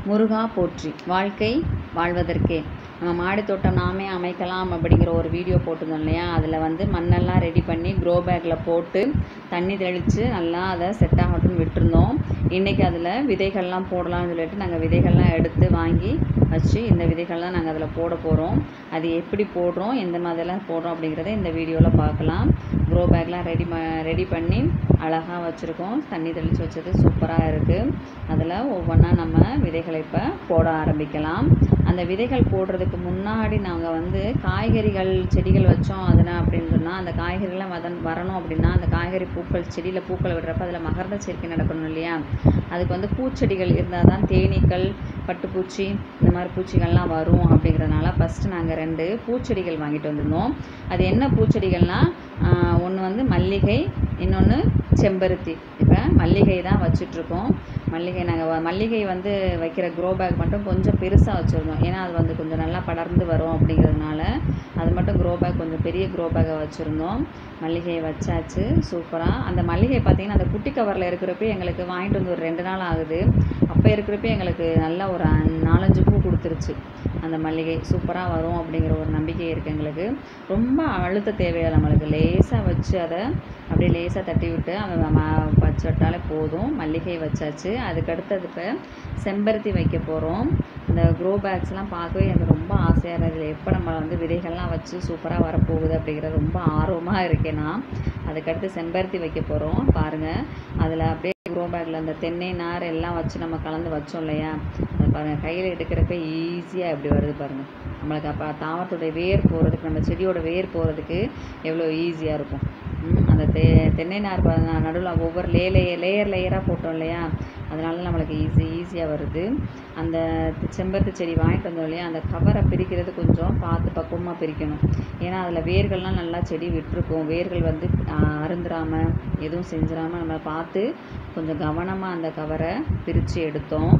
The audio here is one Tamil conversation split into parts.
முருகா போற்றி வாழ்க்கை வாழ்வதற்கே நம்ம மாடி தோட்டம் நாமே அமைக்கலாம் அப்படிங்கிற ஒரு வீடியோ போட்டிருந்தோம் இல்லையா அதில் வந்து மண்ணெல்லாம் ரெடி பண்ணி க்ரோ பேக்கில் போட்டு தண்ணி தெளித்து நல்லா அதை செட் ஆகட்டும்னு விட்டுருந்தோம் இன்றைக்கி அதில் விதைகள்லாம் போடலாம்னு சொல்லிட்டு நாங்கள் விதைகள்லாம் எடுத்து வாங்கி வச்சு இந்த விதைகள்லாம் நாங்கள் அதில் போட போகிறோம் அது எப்படி போடுறோம் எந்த மாதிரிலாம் போடுறோம் அப்படிங்கிறத இந்த வீடியோவில் பார்க்கலாம் க்ரோ பேக்லாம் ரெடி ம ரெடி பண்ணி அழகாக வச்சுருக்கோம் தண்ணி தெளித்து வச்சது சூப்பராக இருக்குது அதில் ஒவ்வொன்றா நம்ம விதைகளை இப்போ போட ஆரம்பிக்கலாம் அந்த விதைகள் போடுறதுக்கு முன்னாடி நாங்கள் வந்து காய்கறிகள் செடிகள் வச்சோம் அதனால் அப்படின்னு சொன்னால் அந்த காய்கறிலாம் வதன் வரணும் அப்படின்னா அந்த காய்கறி பூக்கள் செடியில் பூக்கள் விடுறப்ப அதில் மகரந்த சேர்க்கை நடக்கணும் இல்லையா அதுக்கு வந்து பூச்செடிகள் இருந்தால் தான் தேனீக்கள் பட்டுப்பூச்சி இந்த மாதிரி பூச்சிகள்லாம் வரும் அப்படிங்கிறதுனால ஃபஸ்ட்டு நாங்கள் ரெண்டு பூச்செடிகள் வாங்கிட்டு வந்திருந்தோம் அது என்ன பூச்செடிகள்னால் ஒன்று வந்து மல்லிகை இன்னொன்று செம்பருத்தி இப்போ மல்லிகை தான் வச்சிட்ருக்கோம் மல்லிகை நாங்கள் மல்லிகை வந்து வைக்கிற க்ரோ பேக் மட்டும் கொஞ்சம் பெருசாக வச்சுருந்தோம் ஏன்னா அது வந்து கொஞ்சம் நல்லா படர்ந்து வரும் அப்படிங்கிறதுனால அது மட்டும் க்ரோ பேக் கொஞ்சம் பெரிய க்ரோ பேக்கை வச்சுருந்தோம் மல்லிகையை வச்சாச்சு சூப்பராக அந்த மல்லிகை பார்த்திங்கன்னா அந்த குட்டி கவரில் இருக்கிறப்ப எங்களுக்கு வாங்கிட்டு வந்து ஒரு ரெண்டு நாள் ஆகுது அப்போ இருக்கிறப்ப எங்களுக்கு நல்லா ஒரு நாலஞ்சு பூ கொடுத்துருச்சு அந்த மல்லிகை சூப்பராக வரும் அப்படிங்கிற ஒரு நம்பிக்கை இருக்குது எங்களுக்கு ரொம்ப அழுத்த தேவையில்லை நம்மளுக்கு லேசாக வச்சு அதை அப்படியே லேசாக தட்டி விட்டு அவன் வச்சு விட்டாலே போதும் மல்லிகை வச்சாச்சு அதுக்கடுத்தது இப்போ செம்பருத்தி வைக்க போகிறோம் இந்த க்ரோ பேக்ஸ்லாம் பார்க்கவே எனக்கு ரொம்ப ஆசையாக இருந்தது இதில் எப்போ நம்ம வந்து விதைகள்லாம் வச்சு சூப்பராக வரப்போகுது அப்படிங்கிறது ரொம்ப ஆர்வமாக இருக்கேன் நான் அதுக்கடுத்து செம்பருத்தி வைக்க போகிறோம் பாருங்கள் அதில் அப்படியே க்ரோ பேக்கில் அந்த தென்னை நார் எல்லாம் வச்சு நம்ம கலந்து வச்சோம் இல்லையா அது பாருங்கள் கையில் எடுக்கிறப்ப ஈஸியாக எப்படி வருது பாருங்கள் நம்மளுக்கு அப்போ தாவரத்துடைய வேர் போகிறதுக்கு நம்ம செடியோட வேர் போகிறதுக்கு எவ்வளோ ஈஸியாக இருக்கும் அந்த தெ தென்னை நார் நடுவில் ஒவ்வொரு லே லேயர் லேயர் லேயராக போட்டோம் இல்லையா அதனால நம்மளுக்கு ஈஸி ஈஸியாக வருது அந்த செம்பருத்தி செடி வாங்கிட்டு வந்தோம் இல்லையா அந்த கவரை பிரிக்கிறது கொஞ்சம் பார்த்து பக்குவமாக பிரிக்கணும் ஏன்னா அதில் வேர்கள்லாம் நல்லா செடி விட்டுருக்கும் வேர்கள் வந்து அருந்துராமல் எதுவும் செஞ்சிடாமல் நம்ம பார்த்து கொஞ்சம் கவனமாக அந்த கவரை பிரித்து எடுத்தோம்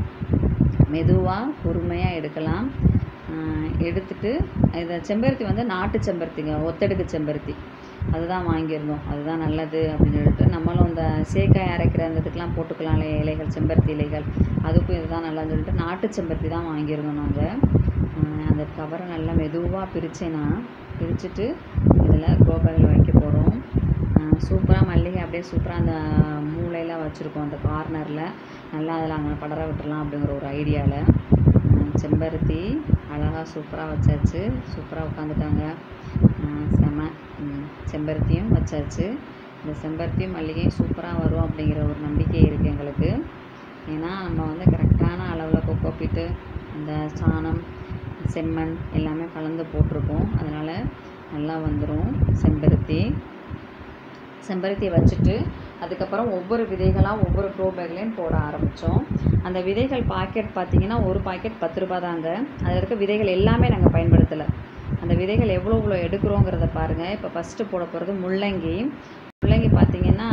மெதுவாக பொறுமையாக எடுக்கலாம் எடுத்துட்டு இதை செம்பருத்தி வந்து நாட்டு செம்பருத்திங்க ஒத்தடுக்கு செம்பருத்தி அதுதான் வாங்கியிருந்தோம் அதுதான் நல்லது அப்படின்னு சொல்லிட்டு நம்மளும் இந்த சேக்காய் அரைக்கிற அந்த இதுக்கெலாம் போட்டுக்கலாம் இல்லையா இலைகள் செம்பருத்தி இலைகள் அதுக்கும் இதுதான் நல்லான்னு சொல்லிட்டு நாட்டு செம்பருத்தி தான் வாங்கியிருந்தோம் நாங்கள் அந்த கவரை நல்லா மெதுவாக பிரித்தேன்னா பிரிச்சுட்டு இதில் க்ரோபேக்கில் வைக்க போகிறோம் சூப்பராக மல்லிகை அப்படியே சூப்பராக அந்த மூளையெல்லாம் வச்சுருக்கோம் அந்த கார்னரில் நல்லா அதில் அங்கே படர விட்டுறலாம் அப்படிங்கிற ஒரு ஐடியாவில் செம்பருத்தி அழகாக சூப்பராக வச்சாச்சு சூப்பராக உட்காந்துட்டாங்க செம செம்பருத்தியும் வச்சாச்சு இந்த செம்பருத்தியும் மல்லிகையும் சூப்பராக வரும் அப்படிங்கிற ஒரு நம்பிக்கை இருக்குது எங்களுக்கு ஏன்னா நம்ம வந்து கரெக்டான அளவில் கொக்கோப்பிட்டு அந்த சாணம் செம்மண் எல்லாமே கலந்து போட்டிருக்கோம் அதனால் நல்லா வந்துடும் செம்பருத்தி செம்பருத்தியை வச்சுட்டு அதுக்கப்புறம் ஒவ்வொரு விதைகளாக ஒவ்வொரு க்ரோ பேக்லேயும் போட ஆரம்பித்தோம் அந்த விதைகள் பாக்கெட் பார்த்திங்கன்னா ஒரு பாக்கெட் பத்து ரூபா தாங்க அதில் இருக்க விதைகள் எல்லாமே நாங்கள் பயன்படுத்தலை அந்த விதைகள் எவ்வளோ இவ்வளோ எடுக்கிறோங்கிறத பாருங்கள் இப்போ ஃபஸ்ட்டு போட போகிறது முள்ளங்கி முள்ளங்கி பார்த்திங்கன்னா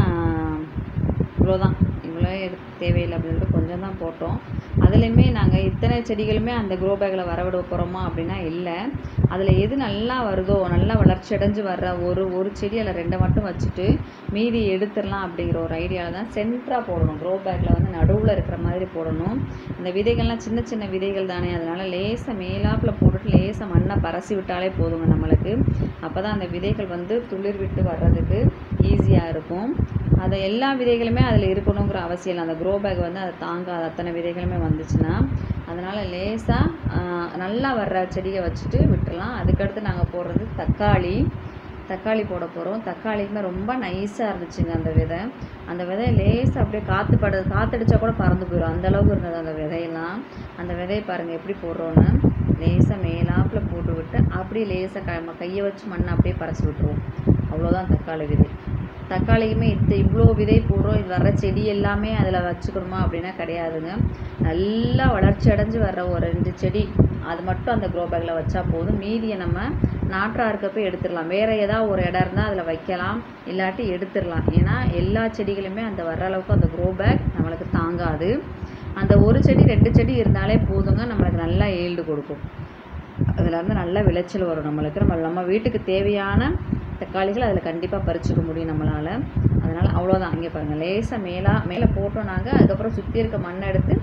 இவ்வளோதான் இவ்வளோ எடுக்க தேவையில்லை அப்படின்னு சொல்லிட்டு கொஞ்சம் தான் போட்டோம் அதுலேயுமே நாங்கள் இத்தனை செடிகளுமே அந்த க்ரோ பேக்கில் வரவிட போகிறோமா அப்படின்னா இல்லை அதில் எது நல்லா வருதோ நல்லா வளர்ச்சி அடைஞ்சு வர்ற ஒரு ஒரு செடி அதில் ரெண்டை மட்டும் வச்சுட்டு மீதி எடுத்துடலாம் அப்படிங்கிற ஒரு ஐடியாவில் தான் சென்டராக போடணும் க்ரோ பேக்கில் வந்து நடுவில் இருக்கிற மாதிரி போடணும் இந்த விதைகள்லாம் சின்ன சின்ன விதைகள் தானே அதனால் லேசாக மேலாப்பில் போட்டுட்டு லேசாக மண்ணை பரசி விட்டாலே போதுங்க நம்மளுக்கு அப்போ தான் அந்த விதைகள் வந்து துளிர் விட்டு வர்றதுக்கு ஈஸியாக இருக்கும் அதை எல்லா விதைகளுமே அதில் இருக்கணுங்கிற அவசியம் இல்லை அந்த க்ரோ பேக் வந்து அதை தாங்காது அத்தனை விதைகளுமே வந்துச்சுன்னா அதனால் லேசாக நல்லா வர்ற செடியை வச்சுட்டு விட்டுறலாம் அதுக்கடுத்து நாங்கள் போடுறது தக்காளி தக்காளி போட போகிறோம் தக்காளிக்குமே ரொம்ப நைஸாக இருந்துச்சுங்க அந்த விதை அந்த விதை லேசாக அப்படியே காற்று பட காற்றடிச்சா கூட பறந்து போயிடும் அந்தளவுக்கு இருந்தது அந்த விதையெல்லாம் அந்த விதையை பாருங்கள் எப்படி போடுறோன்னு லேசாக மேலாப்பில் போட்டு விட்டு அப்படியே லேசாக க கையை வச்சு மண்ணை அப்படியே பறச்சு விட்டுருவோம் அவ்வளோதான் தக்காளி விதை தக்காளிக்குமே இத்த இவ்வளோ விதை போடுறோம் இது வர்ற செடி எல்லாமே அதில் வச்சுக்கணுமா அப்படின்னா கிடையாதுங்க நல்லா வளர்ச்சி அடைஞ்சு வர்ற ஒரு ரெண்டு செடி அது மட்டும் அந்த க்ரோ பேக்கில் வச்சா போதும் மீதியை நம்ம நாற்றாக இருக்கப்போ எடுத்துடலாம் வேறு ஏதாவது ஒரு இடம் இருந்தால் அதில் வைக்கலாம் இல்லாட்டி எடுத்துடலாம் ஏன்னா எல்லா செடிகளுமே அந்த வர்ற அளவுக்கு அந்த க்ரோ பேக் நம்மளுக்கு தாங்காது அந்த ஒரு செடி ரெண்டு செடி இருந்தாலே போதுங்க நம்மளுக்கு நல்லா ஈல்டு கொடுக்கும் அதில் இருந்து நல்ல விளைச்சல் வரும் நம்மளுக்கு நம்ம நம்ம வீட்டுக்கு தேவையான தக்காளிகள் அதில் கண்டிப்பாக பறிச்சுக்க முடியும் நம்மளால் அதனால் அவ்வளோதான் இங்கே பாருங்கள் லேசாக மேலாக மேலே போட்டோம் நாங்கள் அதுக்கப்புறம் சுற்றி இருக்க மண்ணை எடுத்து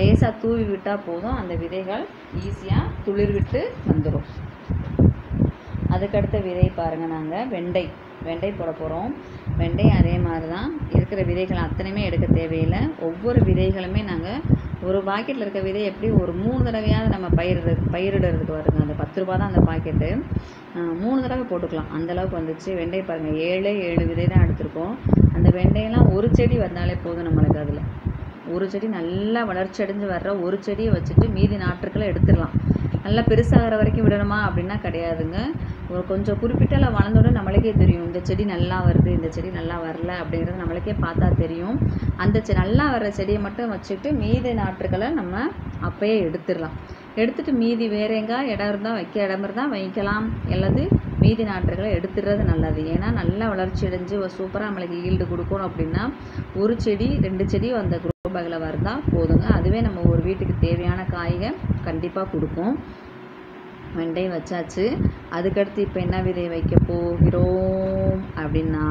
லேசாக தூவி விட்டால் போதும் அந்த விதைகள் ஈஸியாக துளிர் விட்டு வந்துடும் அதுக்கடுத்த விதை பாருங்கள் நாங்கள் வெண்டை வெண்டை போட போகிறோம் வெண்டை அதே மாதிரி தான் இருக்கிற விதைகள் அத்தனையுமே எடுக்க தேவையில்லை ஒவ்வொரு விதைகளுமே நாங்கள் ஒரு பாக்கெட்டில் இருக்க விதை எப்படி ஒரு மூணு தடவையாவது நம்ம பயிரிடு பயிரிடுறதுக்கு வருங்க அந்த பத்து ரூபா தான் அந்த பாக்கெட்டு மூணு தடவை போட்டுக்கலாம் அந்த அளவுக்கு வந்துச்சு வெண்டை பாருங்கள் ஏழு ஏழு விதை தான் எடுத்திருக்கோம் அந்த வெண்டையெல்லாம் ஒரு செடி வந்தாலே போதும் நம்மளுக்கு அதில் ஒரு செடி நல்லா வளர்ச்சி அடைஞ்சு வர்ற ஒரு செடியை வச்சுட்டு மீதி நாற்றுக்களை எடுத்துடலாம் நல்லா பெருசாகிற வரைக்கும் விடணுமா அப்படின்னா கிடையாதுங்க ஒரு கொஞ்சம் குறிப்பிட்ட அளவு வளர்ந்தோடனே நம்மளுக்கே தெரியும் இந்த செடி நல்லா வருது இந்த செடி நல்லா வரல அப்படிங்கிறது நம்மளுக்கே பார்த்தா தெரியும் அந்த செ நல்லா வர்ற செடியை மட்டும் வச்சுட்டு மீதி நாற்றுக்களை நம்ம அப்பயே எடுத்துடலாம் எடுத்துட்டு மீதி வேற எங்கா இடம் இருந்தால் வைக்க இடம் இருந்தால் வைக்கலாம் அல்லது மீதி நாற்றுகளை எடுத்துடுறது நல்லது ஏன்னா நல்லா வளர்ச்சி அடைஞ்சு சூப்பராக நம்மளுக்கு ஈல்டு கொடுக்கணும் அப்படின்னா ஒரு செடி ரெண்டு செடி அந்த க்ரோ பேக்கில் வருதா போதுங்க அதுவே நம்ம ஒரு வீட்டுக்கு தேவையான காய்க கண்டிப்பாக கொடுக்கும் வெண்டை வச்சாச்சு அதுக்கடுத்து இப்போ என்ன விதை வைக்க போகிறோம் அப்படின்னா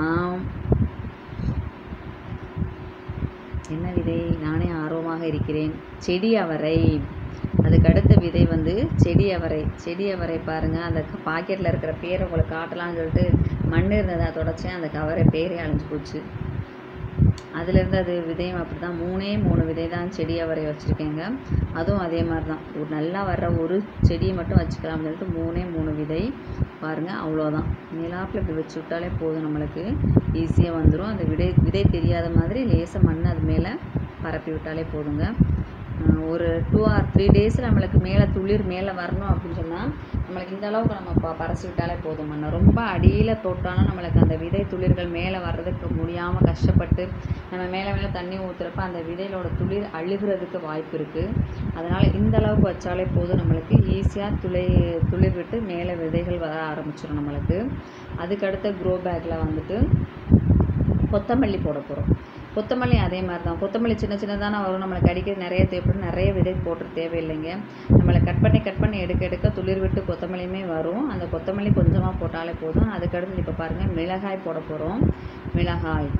என்ன விதை நானே ஆர்வமாக இருக்கிறேன் செடி அவரை அதுக்கு அடுத்த விதை வந்து செடி அவரை செடி அவரை பாருங்கள் அந்த பாக்கெட்டில் இருக்கிற பேரை உங்களுக்கு காட்டலாம்னு சொல்லிட்டு மண் இருந்ததை தொடச்சேன் அந்த கவரை பேரே அழிஞ்சு போச்சு அதுலேருந்து அது விதையும் அப்படி தான் மூணே மூணு விதை தான் செடி அவரை வச்சுருக்கேங்க அதுவும் அதே மாதிரி தான் ஒரு நல்லா வர்ற ஒரு செடியை மட்டும் வச்சுக்கலாம்னு சொல்லிட்டு மூணே மூணு விதை பாருங்கள் அவ்வளோதான் நிலாப்பில் இப்படி வச்சு விட்டாலே போதும் நம்மளுக்கு ஈஸியாக வந்துடும் அந்த விதை விதை தெரியாத மாதிரி லேசாக மண் அது மேலே பரப்பி விட்டாலே போதுங்க ஒரு டூ ஆர் த்ரீ டேஸில் நம்மளுக்கு மேலே துளிர் மேலே வரணும் அப்படின்னு சொன்னால் நம்மளுக்கு இந்த அளவுக்கு நம்ம ப பறச்சு விட்டாலே போதும் மண்ணை ரொம்ப அடியில் தொட்டாலும் நம்மளுக்கு அந்த விதை துளிர்கள் மேலே வர்றதுக்கு முடியாமல் கஷ்டப்பட்டு நம்ம மேலே மேலே தண்ணி ஊற்றுறப்ப அந்த விதைகளோட துளிர் அழுகிறதுக்கு வாய்ப்பு இருக்குது அதனால் இந்த அளவுக்கு வச்சாலே போதும் நம்மளுக்கு ஈஸியாக துளை துளிர் விட்டு மேலே விதைகள் வர ஆரம்பிச்சிடும் நம்மளுக்கு அதுக்கு அடுத்த க்ரோ பேக்கில் வந்துட்டு கொத்தமல்லி போட போகிறோம் கொத்தமல்லி அதே மாதிரி தான் கொத்தமல்லி சின்ன சின்னதான வரும் நம்மளுக்கு அடிக்கடி நிறைய தேவைப்படும் நிறைய விதை போட்டு தேவையில்லைங்க நம்மளை கட் பண்ணி கட் பண்ணி எடுக்க எடுக்க துளிர் விட்டு கொத்தமல்லியுமே வரும் அந்த கொத்தமல்லி கொஞ்சமாக போட்டாலே போதும் அதுக்கடுத்து இப்போ பாருங்கள் மிளகாய் போட போகிறோம் மிளகாய்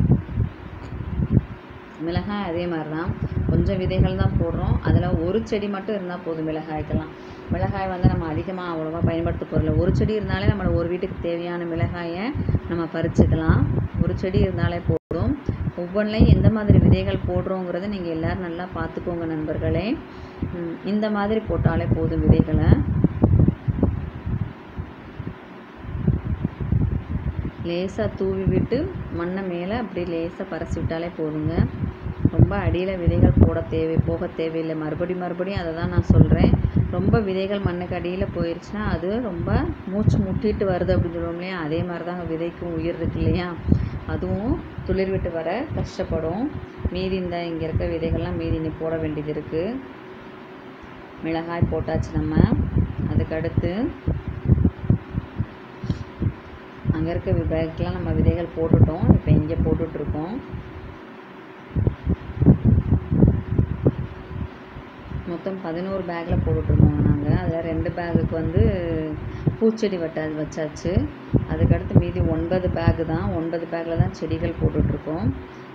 மிளகாய் அதே மாதிரி தான் கொஞ்சம் விதைகள் தான் போடுறோம் அதில் ஒரு செடி மட்டும் இருந்தால் போதும் மிளகாய்க்கெல்லாம் மிளகாய் வந்து நம்ம அதிகமாக அவ்வளோவா பயன்படுத்த போகிறதில்ல ஒரு செடி இருந்தாலே நம்ம ஒரு வீட்டுக்கு தேவையான மிளகாயை நம்ம பறிச்சுக்கலாம் ஒரு செடி இருந்தாலே போதும் ஒவ்வொன்றிலையும் எந்த மாதிரி விதைகள் போடுறோங்கிறத நீங்கள் எல்லோரும் நல்லா பார்த்துக்கோங்க நண்பர்களே இந்த மாதிரி போட்டாலே போதும் விதைகளை லேசாக தூவி விட்டு மண்ணை மேலே அப்படியே லேசாக பறசி விட்டாலே போதுங்க ரொம்ப அடியில் விதைகள் போட தேவை போக தேவையில்லை மறுபடி மறுபடியும் அதை தான் நான் சொல்கிறேன் ரொம்ப விதைகள் மண்ணுக்கு அடியில் போயிடுச்சுன்னா அது ரொம்ப மூச்சு முட்டிட்டு வருது அப்படின்னு சொல்லுவோம் இல்லையா அதே மாதிரி தாங்க விதைக்கும் உயிர் இருக்கு இல்லையா அதுவும் துளிர் விட்டு வர கஷ்டப்படும் மீதி இந்த இங்கே இருக்க விதைகள்லாம் மீதி நீ போட வேண்டியது இருக்குது மிளகாய் போட்டாச்சு நம்ம அதுக்கடுத்து அங்கே இருக்க பேக்கெலாம் நம்ம விதைகள் போட்டுட்டோம் இப்போ இங்கே போட்டுட்ருக்கோம் மொத்தம் பதினோரு பேக்கில் போட்டுட்ருக்கோங்க நாங்கள் அதில் ரெண்டு பேகுக்கு வந்து பூச்செடி வட்ட வச்சாச்சு அதுக்கடுத்து மீதி ஒன்பது பேகு தான் ஒன்பது பேக்கில் தான் செடிகள் போட்டுட்ருக்கோம்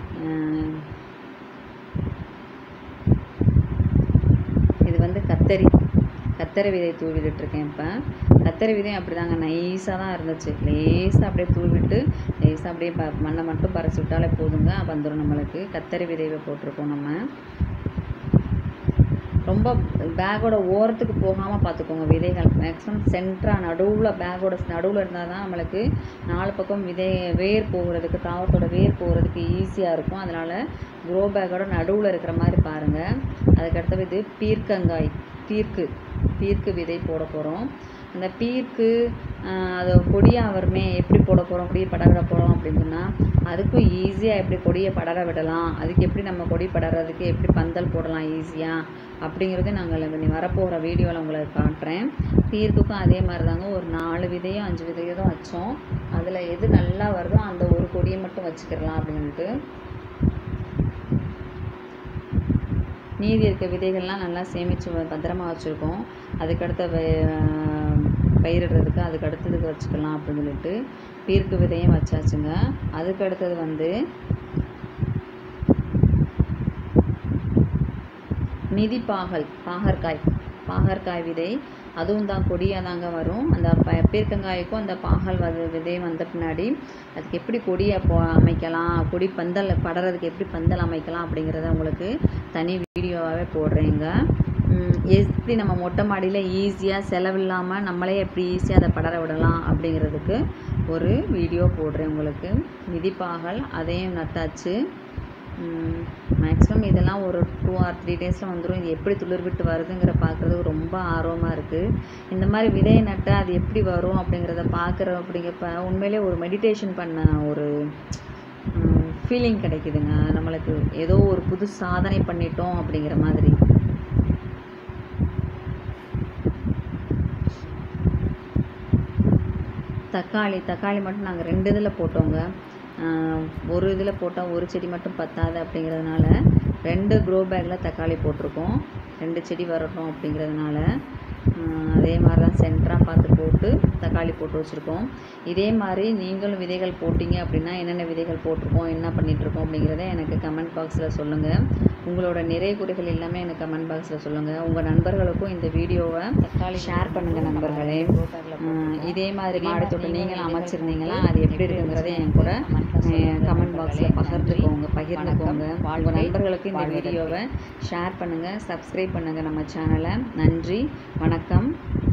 இது வந்து கத்தரி கத்தரி விதை தூவி விட்டுருக்கேன் இப்போ கத்தரி விதையும் அப்படி தாங்க நைஸாக தான் இருந்துச்சு லேசாக அப்படியே தூவிட்டு லேசாக அப்படியே ப மண்ணை மட்டும் பறிச்சு விட்டாலே போதுங்க வந்துடும் நம்மளுக்கு கத்தரி விதைவை போட்டிருக்கோம் நம்ம ரொம்ப பேக்கோட ஓரத்துக்கு போகாமல் பார்த்துக்கோங்க விதைகள் மேக்ஸிமம் சென்டராக நடுவில் பேக்கோட நடுவில் இருந்தால் தான் நம்மளுக்கு நாலு பக்கம் விதை வேர் போகிறதுக்கு தாவரத்தோட வேர் போகிறதுக்கு ஈஸியாக இருக்கும் அதனால் க்ரோ பேக்கோட நடுவில் இருக்கிற மாதிரி பாருங்கள் அதுக்கடுத்தது இது பீர்க்கங்காய் பீர்க்கு பீர்க்கு விதை போட போகிறோம் அந்த பீர்க்கு அது கொடியாக வருமே எப்படி போட போகிறோம் கொடியை படர விட போகிறோம் அப்படின்னு சொன்னால் அதுக்கும் ஈஸியாக எப்படி கொடியை படர விடலாம் அதுக்கு எப்படி நம்ம கொடி படறதுக்கு எப்படி பந்தல் போடலாம் ஈஸியாக அப்படிங்கிறது நாங்கள் இனி வரப்போகிற வீடியோவில் உங்களுக்கு காட்டுறேன் பீர்க்குக்கும் அதே மாதிரி தாங்க ஒரு நாலு விதையும் அஞ்சு விதையோ தான் வச்சோம் அதில் எது நல்லா வருதோ அந்த ஒரு கொடியை மட்டும் வச்சுக்கிடலாம் அப்படின்ட்டு மீதி இருக்க விதைகள்லாம் நல்லா சேமித்து பத்திரமா வச்சுருக்கோம் அதுக்கடுத்த பயிரிடுறதுக்கு அதுக்கு அடுத்ததுக்கு வச்சுக்கலாம் அப்படின்னு சொல்லிட்டு பீர்க்கு விதையும் வச்சாச்சுங்க அதுக்கு அடுத்தது வந்து மிதிப்பாகல் பாகற்காய் பாகற்காய் விதை அதுவும் தான் கொடியாக தாங்க வரும் அந்த ப பீர்க்கங்காய்க்கும் அந்த பாகல் வது விதை வந்த பின்னாடி அதுக்கு எப்படி கொடியை போ அமைக்கலாம் கொடி பந்தல் படறதுக்கு எப்படி பந்தல் அமைக்கலாம் அப்படிங்கிறத உங்களுக்கு தனி வீடியோவாகவே போடுறேங்க ம், எப்படி நம்ம மொட்டை மாடியில் ஈஸியாக செலவில்லாமல் நம்மளே எப்படி ஈஸியாக அதை படர விடலாம் அப்படிங்கிறதுக்கு ஒரு வீடியோ போடுறேன் உங்களுக்கு மிதிப்பாகல் அதையும் நட்டாச்சு மேக்ஸிமம் இதெல்லாம் ஒரு டூ ஆர் த்ரீ டேஸில் வந்துடும் இது எப்படி துளிர் விட்டு வருதுங்கிற பார்க்குறதுக்கு ரொம்ப ஆர்வமாக இருக்குது இந்த மாதிரி விதையை நட்டால் அது எப்படி வரும் அப்படிங்கிறத பார்க்குற அப்படிங்கிறப்ப உண்மையிலே ஒரு மெடிடேஷன் பண்ண ஒரு ஃபீலிங் கிடைக்குதுங்க நம்மளுக்கு ஏதோ ஒரு புது சாதனை பண்ணிட்டோம் அப்படிங்கிற மாதிரி தக்காளி தக்காளி மட்டும் நாங்கள் ரெண்டு இதில் போட்டோங்க ஆஹ் ஒரு இதில் போட்டால் ஒரு செடி மட்டும் பத்தாது அப்படிங்கிறதுனால ரெண்டு க்ரோ பேக்கில் தக்காளி போட்டிருக்கோம் ரெண்டு செடி வரட்டும் அப்படிங்கிறதுனால ஆஹ் அதே மாதிரி தான் சென்டராக பார்த்து போட்டு தக்காளி போட்டு வச்சுருக்கோம் இதே மாதிரி நீங்களும் விதைகள் போட்டிங்க அப்படின்னா என்னென்ன விதைகள் போட்டிருக்கோம் என்ன பண்ணிகிட்ருக்கோம் அப்படிங்கிறத எனக்கு கமெண்ட் பாக்ஸில் சொல்லுங்கள் உங்களோட நிறை குறைகள் எல்லாமே எனக்கு கமெண்ட் பாக்ஸில் சொல்லுங்கள் உங்கள் நண்பர்களுக்கும் இந்த வீடியோவை தக்காளி ஷேர் பண்ணுங்கள் நண்பர்களே ஆஹ் இதே மாதிரி மாடி தோட்டம் நீங்களும் அமைச்சிருந்தீங்களா அது எப்படி இருக்குங்கிறத என் கூட கமெண்ட் பாக்ஸில் பகிர்ந்துக்கோங்க பகிர்ந்துக்கோங்க உங்கள் நண்பர்களுக்கு இந்த வீடியோவை ஷேர் பண்ணுங்கள் சப்ஸ்கிரைப் பண்ணுங்கள் நம்ம சேனலை நன்றி வணக்கம்